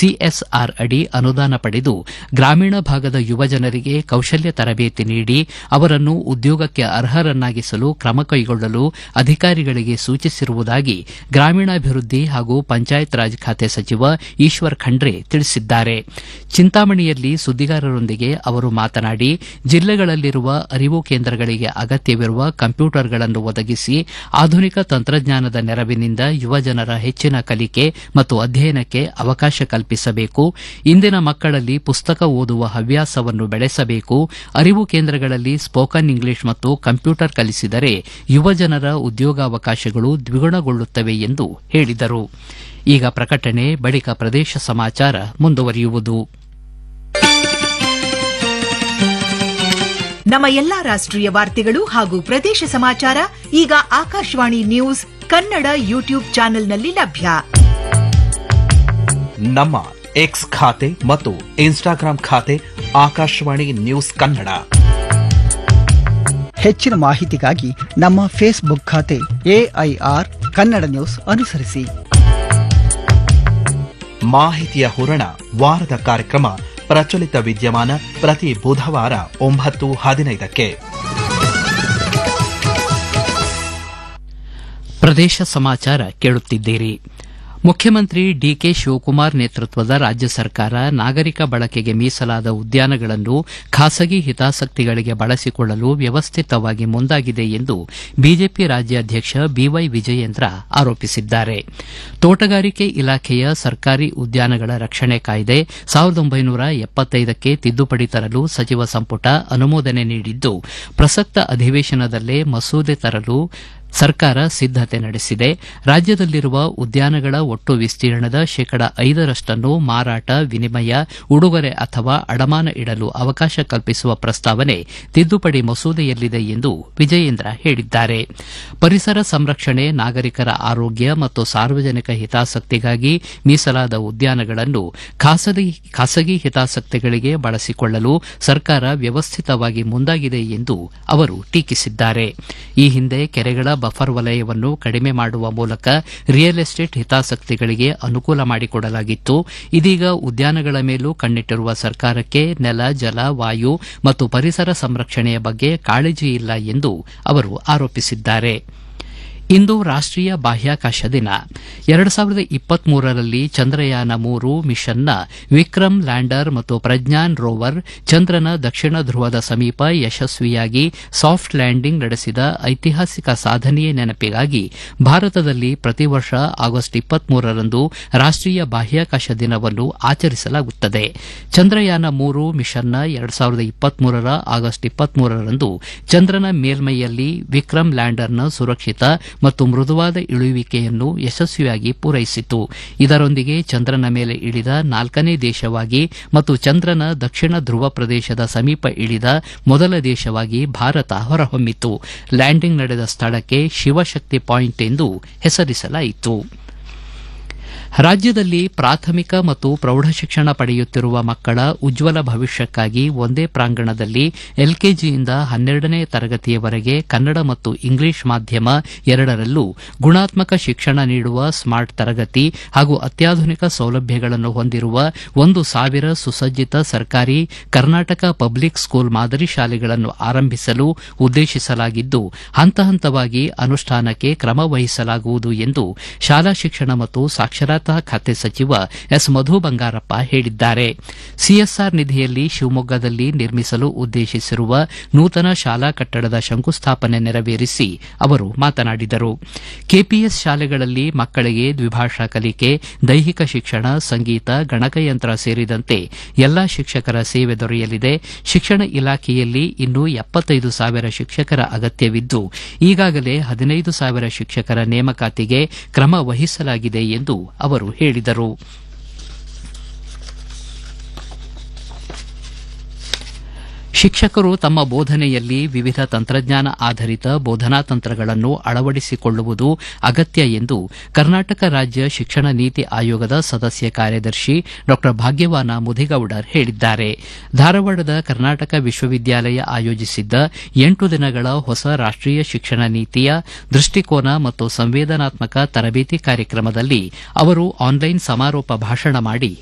CSR ಅಡಿ ಅನುದಾನ ಪಡೆದು ಗ್ರಾಮೀಣ ಭಾಗದ ಯುವಜನರಿಗೆ ಕೌಶಲ್ಯ ತರಬೇತಿ ನೀಡಿ ಅವರನ್ನು ಉದ್ಯೋಗಕ್ಕೆ ಅರ್ಹರನ್ನಾಗಿಸಲು ಕ್ರಮ ಕೈಗೊಳ್ಳಲು ಅಧಿಕಾರಿಗಳಿಗೆ ಸೂಚಿಸಿರುವುದಾಗಿ ಗ್ರಾಮೀಣಾಭಿವೃದ್ಧಿ ಹಾಗೂ ಪಂಚಾಯತ್ ರಾಜ್ ಖಾತೆ ಸಚಿವ ಈಶ್ವರ್ ಖಂಡ್ರೆ ತಿಳಿಸಿದ್ದಾರೆ ಚಿಂತಾಮಣಿಯಲ್ಲಿ ಸುದ್ದಿಗಾರರೊಂದಿಗೆ ಅವರು ಮಾತನಾಡಿ ಜಿಲ್ಲೆಗಳಲ್ಲಿರುವ ಅರಿವು ಕೇಂದ್ರಗಳಿಗೆ ಅಗತ್ಯವಿರುವ ಕಂಪ್ಯೂಟರ್ಗಳನ್ನು ಒದಗಿಸಿ ಆಧುನಿಕ ತಂತ್ರಜ್ಞಾನದ ನೆರವಿನಿಂದ ಯುವಜನರ ಹೆಚ್ಚಿನ ಕಲಿಕೆ ಮತ್ತು ಅಧ್ಯಯನಕ್ಕೆ ಅವಕಾಶ ಕಲ್ಪಿಸಬೇಕು ಇಂದಿನ ಮಕ್ಕಳಲ್ಲಿ ಪುಸ್ತಕ ಓದುವ ಹವ್ಯಾಸವನ್ನು ಬೆಳೆಸಬೇಕು ಅರಿವು ಕೇಂದ್ರಗಳಲ್ಲಿ ಸ್ಪೋಕನ್ ಇಂಗ್ಲಿಷ್ ಮತ್ತು ಕಂಪ್ಯೂಟರ್ ಕಲಿಸಿದರೆ ಯುವಜನರ ಉದ್ಯೋಗಾವಕಾಶಗಳು ದ್ವಿಗುಣಗೊಳ್ಳುತ್ತವೆ ಎಂದು ಹೇಳಿದರು ಈಗ ಪ್ರಕಟಣೆ ಬಳಿಕ ಪ್ರದೇಶ ಸಮಾಚಾರ ಮುಂದುವರಿಯುವುದು ನಮ್ಮ ಎಲ್ಲಾ ರಾಷ್ಟ್ರೀಯ ವಾರ್ತೆಗಳು ಹಾಗೂ ಪ್ರದೇಶ ಸಮಾಚಾರ ಈಗ ಆಕಾಶವಾಣಿ ನ್ಯೂಸ್ ಕನ್ನಡ ಯೂಟ್ಯೂಬ್ ಚಾನೆಲ್ನಲ್ಲಿ ಲಭ್ಯ ನಮ್ಮ ಎಕ್ಸ್ ಖಾತೆ ಮತ್ತು ಇನ್ಸ್ಟಾಗ್ರಾಂ ಖಾತೆ ಆಕಾಶವಾಣಿ ನ್ಯೂಸ್ ಕನ್ನಡ ಹೆಚ್ಚಿನ ಮಾಹಿತಿಗಾಗಿ ನಮ್ಮ ಫೇಸ್ಬುಕ್ ಖಾತೆ ಎಐಆರ್ ಕನ್ನಡ ನ್ಯೂಸ್ ಅನುಸರಿಸಿ ಮಾಹಿತಿಯ ಹೂರಣ ವಾರದ ಕಾರ್ಯಕ್ರಮ ಪ್ರಚಲಿತ ವಿದ್ಯಮಾನ ಪ್ರತಿ ಬುಧವಾರ ಒಂಬತ್ತು ಹದಿನೈದಕ್ಕೆ ಪ್ರದೇಶ ಸಮಾಚಾರ ಕೇಳುತ್ತಿದ್ದೀರಿ ಮುಖ್ಯಮಂತ್ರಿ ಡಿಕೆ ಶಿವಕುಮಾರ್ ನೇತೃತ್ವದ ರಾಜ್ಯ ಸರ್ಕಾರ ನಾಗರಿಕ ಬಳಕೆಗೆ ಮೀಸಲಾದ ಉದ್ಯಾನಗಳನ್ನು ಖಾಸಗಿ ಹಿತಾಸಕ್ತಿಗಳಿಗೆ ಬಳಸಿಕೊಳ್ಳಲು ವ್ಯವಸ್ಥಿತವಾಗಿ ಮುಂದಾಗಿದೆ ಎಂದು ಬಿಜೆಪಿ ರಾಜ್ಯಾಧ್ಯಕ್ಷ ಬಿವೈ ವಿಜಯೇಂದ್ರ ಆರೋಪಿಸಿದ್ದಾರೆ ತೋಟಗಾರಿಕೆ ಇಲಾಖೆಯ ಸರ್ಕಾರಿ ಉದ್ಯಾನಗಳ ರಕ್ಷಣೆ ಕಾಯ್ದೆ ಸಾವಿರದ ಒಂಬೈನೂರ ಎಪ್ಪತ್ತೈದಕ್ಕೆ ತಿದ್ದುಪಡಿ ತರಲು ಸಚಿವ ಸಂಪುಟ ಅನುಮೋದನೆ ನೀಡಿದ್ದು ಪ್ರಸಕ್ತ ಅಧಿವೇಶನದಲ್ಲೇ ಮಸೂದೆ ತರಲು ಸರ್ಕಾರ ಸಿದ್ದತೆ ನಡೆಸಿದೆ ರಾಜ್ಯದಲ್ಲಿರುವ ಉದ್ಯಾನಗಳ ಒಟ್ಟು ವಿಸ್ತೀರ್ಣದ ಶೇಕಡ ಐದರಷ್ಟನ್ನು ಮಾರಾಟ ವಿನಿಮಯ ಉಡುಗೊರೆ ಅಥವಾ ಅಡಮಾನ ಇಡಲು ಅವಕಾಶ ಕಲ್ಪಿಸುವ ಪ್ರಸ್ತಾವನೆ ತಿದ್ದುಪಡಿ ಮಸೂದೆಯಲ್ಲಿದೆ ಎಂದು ವಿಜಯೇಂದ್ರ ಹೇಳಿದ್ದಾರೆ ಪರಿಸರ ಸಂರಕ್ಷಣೆ ನಾಗರಿಕರ ಆರೋಗ್ಯ ಮತ್ತು ಸಾರ್ವಜನಿಕ ಹಿತಾಸಕ್ತಿಗಾಗಿ ಮೀಸಲಾದ ಉದ್ಯಾನಗಳನ್ನು ಖಾಸಗಿ ಖಾಸಗಿ ಹಿತಾಸಕ್ತಿಗಳಿಗೆ ಬಳಸಿಕೊಳ್ಳಲು ಸರ್ಕಾರ ವ್ಯವಸ್ಥಿತವಾಗಿ ಮುಂದಾಗಿದೆ ಎಂದು ಅವರು ಟೀಕಿಸಿದ್ದಾರೆ ಈ ಹಿಂದೆ ಕೆರೆಗಳ ಬಫರ್ ವಲಯವನ್ನು ಕಡಿಮೆ ಮಾಡುವ ಮೂಲಕ ರಿಯಲ್ ಎಸ್ಟೇಟ್ ಹಿತಾಸಕ್ತಿಗಳಿಗೆ ಅನುಕೂಲ ಮಾಡಿಕೊಡಲಾಗಿತ್ತು ಇದೀಗ ಉದ್ಯಾನಗಳ ಮೇಲೂ ಕಣ್ಣಿಟ್ಟಿರುವ ಸರ್ಕಾರಕ್ಕೆ ನೆಲ ಜಲ ವಾಯು ಮತ್ತು ಪರಿಸರ ಸಂರಕ್ಷಣೆಯ ಬಗ್ಗೆ ಕಾಳಜಿ ಇಲ್ಲ ಎಂದು ಅವರು ಆರೋಪಿಸಿದ್ದಾರೆ ಇಂದು ರಾಷ್ಟೀಯ ಬಾಹ್ಯಾಕಾಶ ದಿನ ಎರಡು ಸಾವಿರದ ಇಪ್ಪತ್ಮೂರರಲ್ಲಿ ಚಂದ್ರಯಾನ ಮೂರು ಮಿಷನ್ನ ವಿಕ್ರಮ್ ಲ್ಯಾಂಡರ್ ಮತ್ತು ಪ್ರಜ್ಞಾನ್ ರೋವರ್ ಚಂದ್ರನ ದಕ್ಷಿಣ ಧ್ರುವದ ಸಮೀಪ ಯಶಸ್ವಿಯಾಗಿ ಸಾಫ್ಟ್ ಲ್ಯಾಂಡಿಂಗ್ ನಡೆಸಿದ ಐತಿಹಾಸಿಕ ಸಾಧನೆಯ ನೆನಪಿಗಾಗಿ ಭಾರತದಲ್ಲಿ ಪ್ರತಿ ವರ್ಷ ಆಗಸ್ಟ್ ಇಪ್ಪತ್ಮೂರರಂದು ರಾಷ್ಟೀಯ ಬಾಹ್ಯಾಕಾಶ ದಿನವನ್ನು ಆಚರಿಸಲಾಗುತ್ತದೆ ಚಂದ್ರಯಾನ ಮೂರು ಮಿಷನ್ನ ಎರಡು ಸಾವಿರದ ಇಪ್ಪತ್ಮೂರರ ಆಗಸ್ಟ್ ಇಪ್ಪತ್ಮೂರರಂದು ಚಂದ್ರನ ಮೇಲ್ಮೈಯಲ್ಲಿ ವಿಕ್ರಮ್ ಲ್ಯಾಂಡರ್ನ ಸುರಕ್ಷಿತ ಮತ್ತು ಮೃದುವಾದ ಇಳುವಿಕೆಯನ್ನು ಯಶಸ್ವಿಯಾಗಿ ಪೂರೈಸಿತು ಇದರೊಂದಿಗೆ ಚಂದ್ರನ ಮೇಲೆ ಇಳಿದ ನಾಲ್ಕನೇ ದೇಶವಾಗಿ ಮತ್ತು ಚಂದ್ರನ ದಕ್ಷಿಣ ಧ್ರುವ ಪ್ರದೇಶದ ಸಮೀಪ ಇಳಿದ ಮೊದಲ ದೇಶವಾಗಿ ಭಾರತ ಹೊರಹೊಮ್ಮಿತು ಲ್ಯಾಂಡಿಂಗ್ ನಡೆದ ಸ್ಥಳಕ್ಕೆ ಶಿವಶಕ್ತಿ ಪಾಯಿಂಟ್ ಎಂದು ಹೆಸರಿಸಲಾಯಿತು ರಾಜ್ಯದಲ್ಲಿ ಪ್ರಾಥಮಿಕ ಮತ್ತು ಪ್ರೌಢಶಿಕ್ಷಣ ಪಡೆಯುತ್ತಿರುವ ಮಕ್ಕಳ ಉಜ್ವಲ ಭವಿಷ್ಯಕ್ಕಾಗಿ ಒಂದೇ ಪ್ರಾಂಗಣದಲ್ಲಿ ಎಲ್ಕೆಜಿಯಿಂದ ಹನ್ನೆರಡನೇ ತರಗತಿಯವರೆಗೆ ಕನ್ನಡ ಮತ್ತು ಇಂಗ್ಲಿಷ್ ಮಾಧ್ಯಮ ಎರಡರಲ್ಲೂ ಗುಣಾತ್ಮಕ ಶಿಕ್ಷಣ ನೀಡುವ ಸ್ಮಾರ್ಟ್ ತರಗತಿ ಹಾಗೂ ಅತ್ಯಾಧುನಿಕ ಸೌಲಭ್ಯಗಳನ್ನು ಹೊಂದಿರುವ ಒಂದು ಸಾವಿರ ಸುಸಜ್ಜಿತ ಸರ್ಕಾರಿ ಕರ್ನಾಟಕ ಪಬ್ಲಿಕ್ ಸ್ಕೂಲ್ ಮಾದರಿ ಶಾಲೆಗಳನ್ನು ಆರಂಭಿಸಲು ಉದ್ದೇಶಿಸಲಾಗಿದ್ದು ಹಂತ ಹಂತವಾಗಿ ಅನುಷ್ಠಾನಕ್ಕೆ ಕ್ರಮ ವಹಿಸಲಾಗುವುದು ಎಂದು ಶಾಲಾ ಶಿಕ್ಷಣ ಮತ್ತು ಸಾಕ್ಷರತಾ ಖಾತೆ ಸಚಿವ ಎಸ್ ಮಧು ಬಂಗಾರಪ್ಪ ಹೇಳಿದ್ದಾರೆ ಸಿಎಸ್ಆರ್ ನಿಧಿಯಲ್ಲಿ ಶಿವಮೊಗ್ಗದಲ್ಲಿ ನಿರ್ಮಿಸಲು ಉದ್ದೇಶಿಸಿರುವ ನೂತನ ಶಾಲಾ ಕಟ್ಟಡದ ಶಂಕುಸ್ಥಾಪನೆ ನೆರವೇರಿಸಿ ಅವರು ಮಾತನಾಡಿದರು ಕೆಪಿಎಸ್ ಶಾಲೆಗಳಲ್ಲಿ ಮಕ್ಕಳಿಗೆ ದ್ವಿಭಾಷಾ ಕಲಿಕೆ ದೈಹಿಕ ಶಿಕ್ಷಣ ಸಂಗೀತ ಗಣಕಯಂತ್ರ ಸೇರಿದಂತೆ ಎಲ್ಲಾ ಶಿಕ್ಷಕರ ಸೇವೆ ದೊರೆಯಲಿದೆ ಶಿಕ್ಷಣ ಇಲಾಖೆಯಲ್ಲಿ ಇನ್ನೂ ಎಪ್ಪತ್ತೈದು ಸಾವಿರ ಶಿಕ್ಷಕರ ಅಗತ್ಯವಿದ್ದು ಈಗಾಗಲೇ ಹದಿನೈದು ಸಾವಿರ ಶಿಕ್ಷಕರ ನೇಮಕಾತಿಗೆ ಕ್ರಮ ವಹಿಸಲಾಗಿದೆ ಎಂದು ಅವರು ಹೇಳಿದರು ಶಿಕ್ಷಕರು ತಮ್ಮ ಬೋಧನೆಯಲ್ಲಿ ವಿವಿಧ ತಂತ್ರಜ್ಞಾನ ಆಧರಿತ ಬೋಧನಾ ತಂತ್ರಗಳನ್ನು ಅಳವಡಿಸಿಕೊಳ್ಳುವುದು ಅಗತ್ಯ ಎಂದು ಕರ್ನಾಟಕ ರಾಜ್ಯ ಶಿಕ್ಷಣ ನೀತಿ ಆಯೋಗದ ಸದಸ್ಯ ಕಾರ್ಯದರ್ಶಿ ಡಾ ಭಾಗ್ಯವಾನ ಮುದಿಗೌಡರ್ ಹೇಳಿದ್ದಾರೆ ಧಾರವಾಡದ ಕರ್ನಾಟಕ ವಿಶ್ವವಿದ್ಯಾಲಯ ಆಯೋಜಿಸಿದ್ದ ಎಂಟು ದಿನಗಳ ಹೊಸ ರಾಷ್ಟೀಯ ಶಿಕ್ಷಣ ನೀತಿಯ ದೃಷ್ಟಿಕೋನ ಮತ್ತು ಸಂವೇದನಾತ್ಮಕ ತರಬೇತಿ ಕಾರ್ಯಕ್ರಮದಲ್ಲಿ ಅವರು ಆನ್ಲೈನ್ ಸಮಾರೋಪ ಭಾಷಣ ಮಾಡಿ